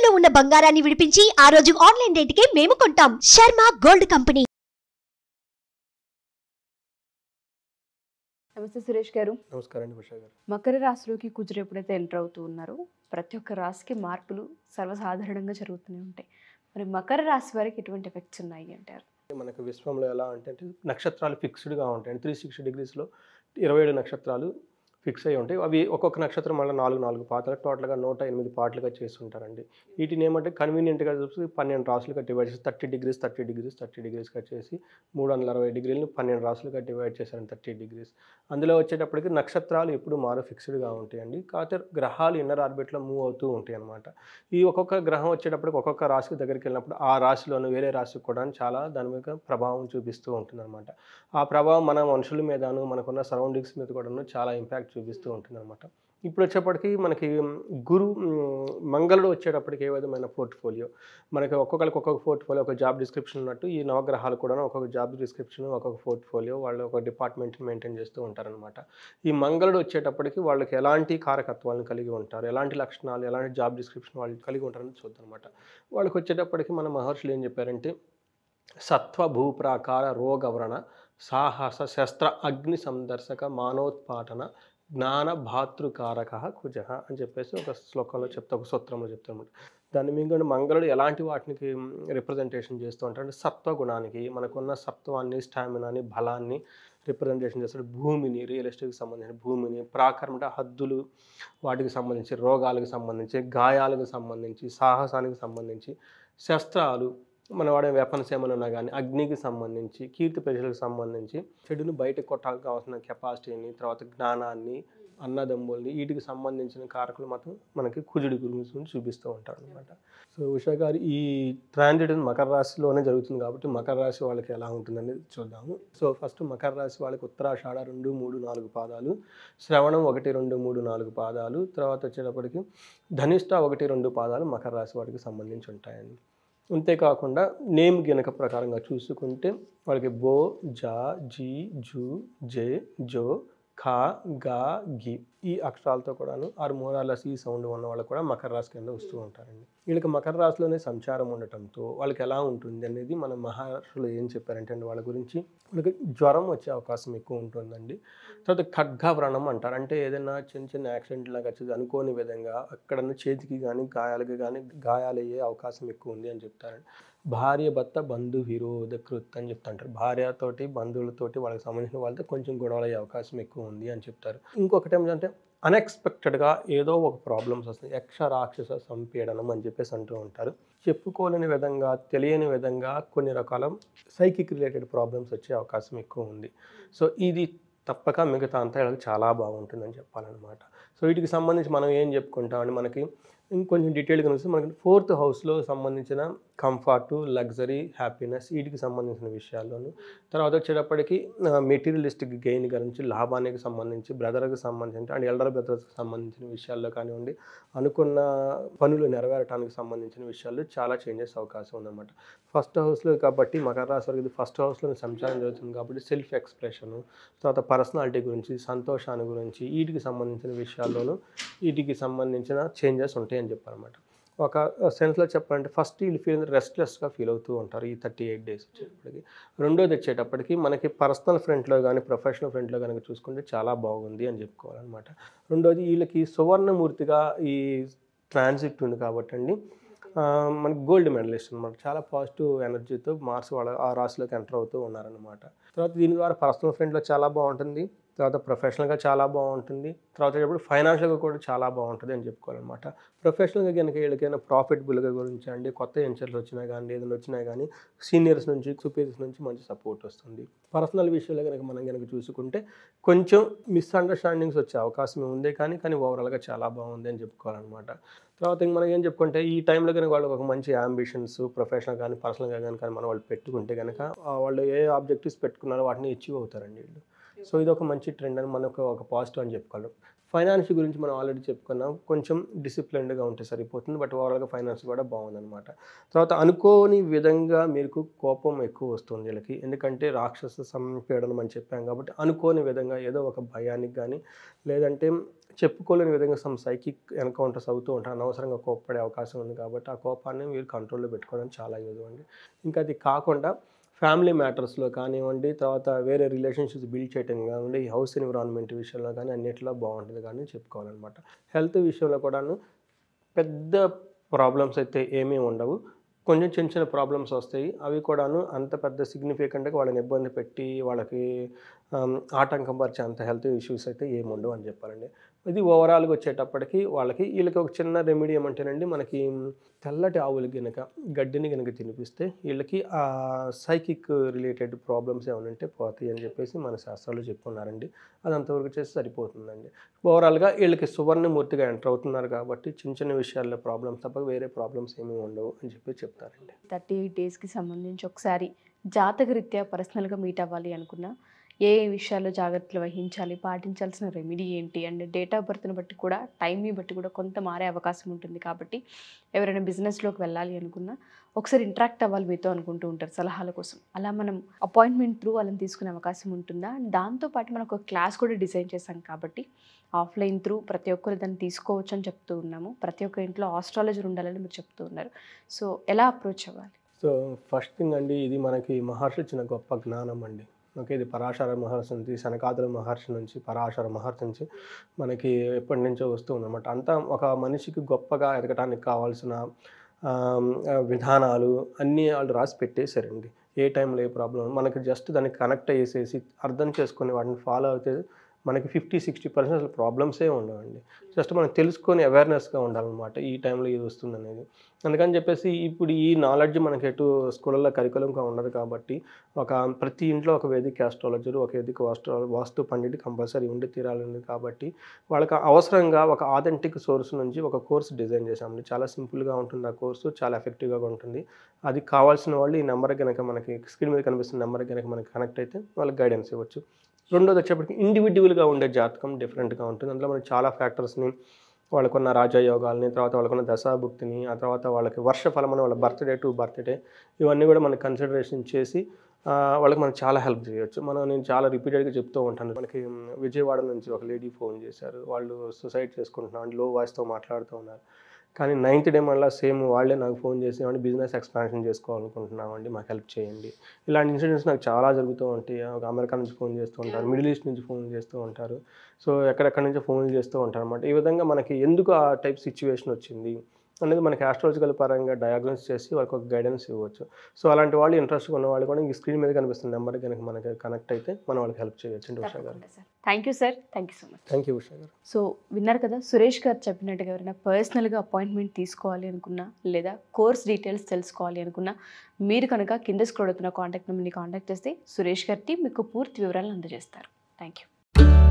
తాకట్టులో ఉన్న బంగారాన్ని విడిపించి ఆ రోజు ఆన్లైన్ రేటుకే మేము కొంటాం శర్మ గోల్డ్ కంపెనీ నమస్తే సురేష్ గారు నమస్కారం అండి ఉషా గారు మకర రాశిలోకి కుజుడు ఎప్పుడైతే ఎంటర్ అవుతూ ఉన్నారో ప్రతి ఒక్క రాశికి మార్పులు సర్వసాధారణంగా జరుగుతూనే ఉంటాయి మరి మకర రాశి వారికి ఎటువంటి ఎఫెక్ట్స్ ఉన్నాయి అంటారు మనకు విశ్వంలో ఎలా అంటే అంటే నక్షత్రాలు ఫిక్స్డ్గా ఉంటాయి త్రీ సిక్స్టీ డిగ్రీస్లో ఇరవై ఏడు నక్షత్రాలు ఫిక్స్ అయి ఉంటాయి అవి ఒక్కొక్క నక్షత్రం మళ్ళీ నాలుగు నాలుగు పాటలు టోటల్గా నూట ఎనిమిది పాటలుగా చేస్తుంటారండి వీటిని ఏమంటే కన్వీనియంట్గా చూసి పన్నెండు రాసులుగా డివైడ్ చేసి thirty degrees thirty degrees thirty డిగ్రీస్గా చేసి మూడు వందల అరవై డిగ్రీలను పన్నెండు రాసులుగా డివైడ్ చేశారండి థర్టీ డిగ్రీస్ అందులో వచ్చేటప్పటికి నక్షత్రాలు ఎప్పుడు మారు ఫిక్స్డ్గా ఉంటాయండి కాకపోతే గ్రహాలు ఇన్నర్ ఆర్బిట్లో మూవ్ అవుతూ ఉంటాయి అన్నమాట ఈ ఒక్కొక్క గ్రహం వచ్చేటప్పటికి ఒక్కొక్క రాశికి దగ్గరికి వెళ్ళినప్పుడు ఆ రాశిలోను వేరే రాశికి కూడా చాలా దాని మీద ప్రభావం చూపిస్తూ ఉంటుంది అనమాట ఆ ప్రభావం మన మనుషుల మీదను మనకున్న సరౌండింగ్స్ మీద కూడాను చాలా ఇంపాక్ట్ చూపిస్తూ ఉంటుంది అనమాట ఇప్పుడు వచ్చేప్పటికి మనకి గురు మ్, మంగళుడు వచ్చేటప్పటికి ఏ విధమైన పోర్ట్ఫోలియో మనకి ఒక్కొక్కరికి ఒక్కొక్క పోర్ట్ఫోలియో ఒక జాబ్ డిస్క్రిప్షన్ ఉన్నట్టు ఈ నవగ్రహాలు కూడా ఒక్కొక్క జాబ్ డిస్క్రిప్షన్ ఒక్కొక్క పోర్ట్ఫోలియో వాళ్ళు ఒక డిపార్ట్మెంట్ని మెయింటైన్ చేస్తూ ఉంటారనమాట ఈ మంగళుడు వచ్చేటప్పటికి వాళ్ళకి ఎలాంటి కారకత్వాలను కలిగి ఉంటారు ఎలాంటి లక్షణాలు ఎలాంటి జాబ్ డిస్క్రిప్షన్ వాళ్ళు కలిగి ఉంటారని చూద్దాం అనమాట వాళ్ళకి వచ్చేటప్పటికి మన మహర్షులు ఏం చెప్పారంటే సత్వ భూప్రాకార రోగవ్రణ సాహస శస్త్ర అగ్ని సందర్శక మానోత్పాటన జ్ఞాన భాతృకారక కుజ అని చెప్పేసి ఒక శ్లోకంలో చెప్తా ఒక సూత్రంలో చెప్తాను దాన్ని మీకు మంగళుడు ఎలాంటి వాటికి రిప్రజెంటేషన్ చేస్తూ ఉంటాడు అంటే సత్వ గుణానికి మనకున్న సత్వాన్ని స్టామినాని బలాన్ని రిప్రజెంటేషన్ చేస్తాడు భూమిని రియల్ ఎస్టేట్కి సంబంధించిన భూమిని ప్రాకారం అంటే హద్దులు వాటికి సంబంధించి రోగాలకు సంబంధించి గాయాలకు సంబంధించి సాహసానికి సంబంధించి శస్త్రాలు మన వాడే వెపన్స్ ఏమైనా ఉన్నా కానీ అగ్నికి సంబంధించి కీర్తి ప్రజలకు సంబంధించి చెడును బయటకు కొట్టాలకు కావాల్సిన కెపాసిటీని తర్వాత జ్ఞానాన్ని అన్నదమ్ముల్ని వీటికి సంబంధించిన కారకులు మాత్రం మనకి కుజుడి గురించి చూపిస్తూ ఉంటారు అనమాట సో ఉషా గారు ఈ ట్రాన్జిట్ మకర రాశిలోనే జరుగుతుంది కాబట్టి మకర రాశి వాళ్ళకి ఎలా ఉంటుందనేది చూద్దాము సో ఫస్ట్ మకర రాశి వాళ్ళకి ఉత్తరాషాఢ రెండు మూడు నాలుగు పాదాలు శ్రవణం ఒకటి రెండు మూడు నాలుగు పాదాలు తర్వాత వచ్చేటప్పటికి ధనిష్ట ఒకటి రెండు పాదాలు మకర రాశి వాడికి సంబంధించి ఉంటాయండి అంతేకాకుండా నేమ్ గినక ప్రకారంగా చూసుకుంటే వాళ్ళకి బో జా జీ జూ జే జో ఖా గా గి ఈ అక్షరాలతో కూడాను ఆరు మూరాల సి సౌండ్ ఉన్న వాళ్ళు కూడా మకర రాశి కింద వస్తూ ఉంటారండి వీళ్ళకి మకర రాశిలోనే సంచారం ఉండటంతో వాళ్ళకి ఎలా ఉంటుంది అనేది మన మహర్షులు ఏం చెప్పారంటే అండి వాళ్ళ గురించి వాళ్ళకి జ్వరం వచ్చే అవకాశం ఎక్కువ ఉంటుందండి తర్వాత ఖడ్గావ్రణం అంటారు అంటే ఏదైనా చిన్న చిన్న యాక్సిడెంట్ లాగా వచ్చేది అనుకోని విధంగా అక్కడ చేతికి కానీ గాయాలకి కానీ గాయాలయ్యే అవకాశం ఎక్కువ ఉంది అని చెప్తారండి భార్య భర్త బంధు విరోధ కృత్ అని చెప్తుంటారు భార్యతోటి బంధువులతోటి వాళ్ళకి సంబంధించిన వాళ్ళతో కొంచెం గొడవలు అయ్యే అవకాశం ఎక్కువ ఉంది అని చెప్తారు ఇంకొకటి ఏమిటంటే అన్ఎక్స్పెక్టెడ్గా ఏదో ఒక ప్రాబ్లమ్స్ వస్తాయి యక్ష రాక్షస సంపీడనం అని చెప్పేసి అంటూ ఉంటారు చెప్పుకోలేని విధంగా తెలియని విధంగా కొన్ని రకాల సైకిక్ రిలేటెడ్ ప్రాబ్లమ్స్ వచ్చే అవకాశం ఎక్కువ ఉంది సో ఇది తప్పక మిగతా అంతా వీళ్ళకి చాలా బాగుంటుందని చెప్పాలన్నమాట సో వీటికి సంబంధించి మనం ఏం చెప్పుకుంటామంటే మనకి ఇంకొంచెం డీటెయిల్గా చూస్తే మనకి ఫోర్త్ హౌస్లో సంబంధించిన కంఫర్ట్ లగ్జరీ హ్యాపీనెస్ వీటికి సంబంధించిన విషయాల్లోనూ తర్వాత వచ్చేటప్పటికి మెటీరియలిస్టిక్ గెయిన్ గురించి లాభానికి సంబంధించి బ్రదర్కి సంబంధించి అండ్ ఎల్డర్ బ్రదర్స్కి సంబంధించిన విషయాల్లో కానివ్వండి అనుకున్న పనులు నెరవేరటానికి సంబంధించిన విషయాల్లో చాలా చేంజెస్ అవకాశం ఉందన్నమాట ఫస్ట్ హౌస్లో కాబట్టి మకర రాశి వారికి ఫస్ట్ హౌస్లో సంచారం జరుగుతుంది కాబట్టి సెల్ఫ్ ఎక్స్ప్రెషను తర్వాత పర్సనాలిటీ గురించి సంతోషాన్ని గురించి వీటికి సంబంధించిన విషయాల్లోనూ వీటికి సంబంధించిన చేంజెస్ ఉంటాయని చెప్పారన్నమాట ఒక సెన్స్లో చెప్పాలంటే ఫస్ట్ వీళ్ళు ఫీల్ రెస్ట్లెస్గా ఫీల్ అవుతూ ఉంటారు ఈ థర్టీ ఎయిట్ డేస్ వచ్చేటప్పటికి రెండోది వచ్చేటప్పటికి మనకి పర్సనల్ ఫ్రంట్లో కానీ ప్రొఫెషనల్ ఫ్రంట్లో కనుక చూసుకుంటే చాలా బాగుంది అని చెప్పుకోవాలన్నమాట రెండోది వీళ్ళకి సువర్ణమూర్తిగా ఈ ట్రాన్సిట్ ఉంది కాబట్టి అండి ఆ, మనకి గోల్డ్ మెడలిస్ట్ అనమాట చాలా పాజిటివ్ ఎనర్జీతో మార్స్ వాళ్ళ ఆ రాశిలోకి ఎంటర్ అవుతూ ఉన్నారనమాట తర్వాత దీని ద్వారా పర్సనల్ ఫ్రెండ్లో చాలా బాగుంటుంది తర్వాత ప్రొఫెషనల్గా చాలా బాగుంటుంది తర్వాత వచ్చేటప్పుడు ఫైనాన్షియల్గా కూడా చాలా బాగుంటుంది అని చెప్పుకోవాలన్నమాట ప్రొఫెషనల్గా కనుక వీళ్ళకైనా ప్రాఫిటబుల్గా గురించి అండి కొత్త వెంచర్లు వచ్చినా కానీ ఏదైనా వచ్చినా కానీ సీనియర్స్ నుంచి సుపీరియర్స్ నుంచి మంచి సపోర్ట్ వస్తుంది పర్సనల్ విషయంలో కనుక మనం కనుక చూసుకుంటే కొంచెం మిస్అండర్స్టాండింగ్స్ వచ్చే అవకాశం ఉంది కానీ కానీ ఓవరాల్గా చాలా బాగుంది అని చెప్పుకోవాలన్నమాట తర్వాత ఇంక మనం ఏం చెప్పుకుంటే ఈ టైంలో కనుక వాళ్ళకి ఒక మంచి అంబిషన్స్ ప్రొఫెషనల్ కానీ పర్సనల్గా కానీ కానీ మనం వాళ్ళు పెట్టుకుంటే కనుక ఆ వాళ్ళు ఏ ఆబ్జెక్టివ్స్ పెట్టుకున్నారో వాటిని అచీవ్ అవుతారండి వీళ్ళు సో ఇది ఒక మంచి ట్రెండ్ అని మనకు ఒక పాజిటివ్ అని చెప్పుకోవాలి ఫైనాన్స్ గురించి మనం ఆల్రెడీ చెప్పుకున్నాం కొంచెం డిసిప్లిన్డ్గా ఉంటే సరిపోతుంది బట్ ఓవరాల్గా ఫైనాన్స్ కూడా బాగుందన్నమాట తర్వాత అనుకోని విధంగా మీకు కోపం ఎక్కువ వస్తుంది వీళ్ళకి ఎందుకంటే రాక్షస సంపీడనం అని చెప్పాం కాబట్టి అనుకోని విధంగా ఏదో ఒక భయానికి కానీ లేదంటే చెప్పుకోలేని విధంగా సమ్ సైకిక్ ఎన్కౌంటర్స్ అవుతూ ఉంటాయి అనవసరంగా కోప్పడే అవకాశం ఉంది కాబట్టి ఆ కోపాన్ని మీరు కంట్రోల్లో పెట్టుకోవడం చాలా యూజ్ అండి ఇంకా అది కాకుండా ఫ్యామిలీ మ్యాటర్స్లో కానివ్వండి తర్వాత వేరే రిలేషన్షిప్స్ బిల్డ్ చేయడం కానివ్వండి ఈ హౌస్ ఎన్విరాన్మెంట్ విషయంలో కానీ అన్నిట్లో బాగుంటుంది కానీ చెప్పుకోవాలన్నమాట హెల్త్ విషయంలో కూడాను పెద్ద ప్రాబ్లమ్స్ అయితే ఏమీ ఉండవు కొంచెం చిన్న చిన్న ప్రాబ్లమ్స్ వస్తాయి అవి కూడాను అంత పెద్ద సిగ్నిఫికెంట్గా వాళ్ళని ఇబ్బంది పెట్టి వాళ్ళకి ఆమ్, ఆటంకం పరిచే అంత హెల్త్ ఇష్యూస్ అయితే ఏమి ఉండవు అని చెప్పాలండి ఇది ఓవరాల్గా వచ్చేటప్పటికి వాళ్ళకి వీళ్ళకి ఒక చిన్న రెమెడీ ఏమంటేనండి మనకి తెల్లటి ఆవులు గనక గడ్డిని గనక తినిపిస్తే వీళ్ళకి ఆ సైకిక్ రిలేటెడ్ ప్రాబ్లమ్స్ ఏమైనా ఉంటే పోతాయి అని చెప్పేసి మన శాస్త్రాలు చెప్పుకున్నారండి అది అంతవరకు చేసి సరిపోతుందండి ఓవరాల్గా వీళ్ళకి సువర్ణమూర్తిగా ఎంటర్ అవుతున్నారు కాబట్టి చిన్న చిన్న విషయాల్లో ప్రాబ్లమ్స్ తప్ప వేరే ప్రాబ్లమ్స్ ఏమీ ఉండవు అని చెప్పి చెప్తారండి థర్టీ ఎయిట్ డేస్కి సంబంధించి ఒకసారి జాతకరీత్యా పర్సనల్గా మీట్ అవ్వాలి అనుకున్నా ఏ ఏ విషయాల్లో జాగ్రత్తలు వహించాలి పాటించాల్సిన రెమెడీ ఏంటి అండ్ డేట్ ఆఫ్ బర్త్ని బట్టి కూడా టైంని బట్టి కూడా కొంత మారే అవకాశం ఉంటుంది కాబట్టి ఎవరైనా బిజినెస్లోకి వెళ్ళాలి అనుకున్నా ఒకసారి ఇంటరాక్ట్ అవ్వాలి మీతో అనుకుంటూ ఉంటారు సలహాల కోసం అలా మనం అపాయింట్మెంట్ త్రూ వాళ్ళని తీసుకునే అవకాశం ఉంటుందా దాంతోపాటు మనం ఒక క్లాస్ కూడా డిజైన్ చేశాం కాబట్టి ఆఫ్లైన్ త్రూ ప్రతి ఒక్కరు దాన్ని తీసుకోవచ్చు అని చెప్తూ ఉన్నాము ప్రతి ఒక్క ఇంట్లో ఆస్ట్రాలజర్ ఉండాలని మీరు చెప్తూ ఉన్నారు సో ఎలా అప్రోచ్ అవ్వాలి సో ఫస్ట్ థింగ్ అండి ఇది మనకి మహర్షి ఇచ్చిన గొప్ప జ్ఞానం అండి ఓకే ఇది పరాశర మహర్షి నుంచి సనకాదుల మహర్షి నుంచి పరాశర మహర్షి నుంచి మనకి ఎప్పటి నుంచో వస్తూ ఉందన్నమాట అంతా ఒక మనిషికి గొప్పగా ఎదగటానికి కావాల్సిన ఆమ్, ఆ, విధానాలు అన్నీ వాళ్ళు రాసి పెట్టేశారండి ఏ టైంలో ఏ ప్రాబ్లం మనకి జస్ట్ దానికి కనెక్ట్ అయ్యేసేసి అర్థం చేసుకొని వాటిని ఫాలో అయితే మనకి ఫిఫ్టీ సిక్స్టీ పర్సెంట్ అసలు ప్రాబ్లమ్సే ఉండవండి జస్ట్ మనం తెలుసుకొని అవేర్నెస్గా ఉండాలన్నమాట ఈ టైంలో ఇది వస్తుంది అనేది అందుకని చెప్పేసి ఇప్పుడు ఈ నాలెడ్జ్ మనకి ఎటు స్కూళ్ళల్లో కరికులంగా ఉండదు కాబట్టి ఒక ప్రతి ఇంట్లో ఒక వేదిక ఆస్ట్రాలజర్ ఒక వేదిక వాస్తు వాస్తు పండిట్ కంపల్సరీ ఉండి తీరాలి కాబట్టి వాళ్ళకి అవసరంగా ఒక ఆథెంటిక్ సోర్స్ నుంచి ఒక కోర్స్ డిజైన్ చేసామండి చాలా సింపుల్గా ఉంటుంది ఆ కోర్సు చాలా ఎఫెక్టివ్గా ఉంటుంది అది కావాల్సిన వాళ్ళు ఈ నెంబర్ కనుక మనకి స్క్రీన్ మీద కనిపిస్తున్న నెంబర్ కనుక మనకి కనెక్ట్ అయితే వాళ్ళకి గైడెన్స్ ఇవ్వచ్చు రెండోది వచ్చేప్పటికి ఇండివిజువల్గా ఉండే జాతకం డిఫరెంట్గా ఉంటుంది అందులో మనకి చాలా ఫ్యాక్టర్స్ని వాళ్ళకున్న రాజయోగాల్ని తర్వాత వాళ్ళకున్న దశాభుక్తిని ఆ తర్వాత వాళ్ళకి వర్షఫలం అని వాళ్ళ బర్త్డే టు బర్త్డే ఇవన్నీ కూడా మనకి కన్సిడరేషన్ చేసి ఆ, వాళ్ళకి మనం చాలా హెల్ప్ చేయొచ్చు మనం నేను చాలా రిపీటెడ్గా చెప్తూ ఉంటాను మనకి మ్, విజయవాడ నుంచి ఒక లేడీ ఫోన్ చేశారు వాళ్ళు సూసైడ్ చేసుకుంటున్నాం లో వాయిస్తో మాట్లాడుతూ ఉన్నారు కానీ నైన్త్ డే మళ్ళీ సేమ్ వాళ్ళే నాకు ఫోన్ చేసి ఏమంటే బిజినెస్ ఎక్స్పాన్షన్ చేసుకోవాలనుకుంటున్నామండి మాకు హెల్ప్ చేయండి ఇలాంటి ఇన్సిడెంట్స్ నాకు చాలా జరుగుతూ ఉంటాయి ఒక అమెరికా నుంచి ఫోన్ చేస్తూ ఉంటారు మిడిల్ ఈస్ట్ నుంచి ఫోన్ చేస్తూ ఉంటారు సో ఎక్కడెక్కడి నుంచో ఫోన్ చేస్తూ ఉంటారు అనమాట ఈ విధంగా మనకి ఎందుకు ఆ టైప్ సిచ్యువేషన్ వచ్చింది అనేది మనకి ఆస్ట్రాలజికల్ పరంగా డయాగ్నోస్ చేసి వాళ్ళకి ఒక గైడెన్స్ ఇవ్వచ్చు సో అలాంటి వాళ్ళు ఇంట్రెస్ట్ ఉన్న వాళ్ళు కూడా ఈ స్క్రీన్ మీద కనిపిస్తున్న నెంబర్ కనుక మనకి కనెక్ట్ అయితే మనం వాళ్ళకి హెల్ప్ చేయొచ్చు అండి Usha garu sir thank you sir thank you so much thank you Usha garu so విన్నారు కదా సురేష్ గారు చెప్పినట్టుగా ఎవరైనా పర్సనల్గా అపాయింట్మెంట్ తీసుకోవాలి అనుకున్నా లేదా కోర్స్ డీటెయిల్స్ తెలుసుకోవాలి అనుకున్నా మీరు కనుక కింద స్క్రోల్ అవుతున్న కాంటాక్ట్ నెంబర్ని కాంటాక్ట్ చేస్తే సురేష్ గారి team మీకు పూర్తి వివరాలను అందజేస్తారు థ్యాంక్ యూ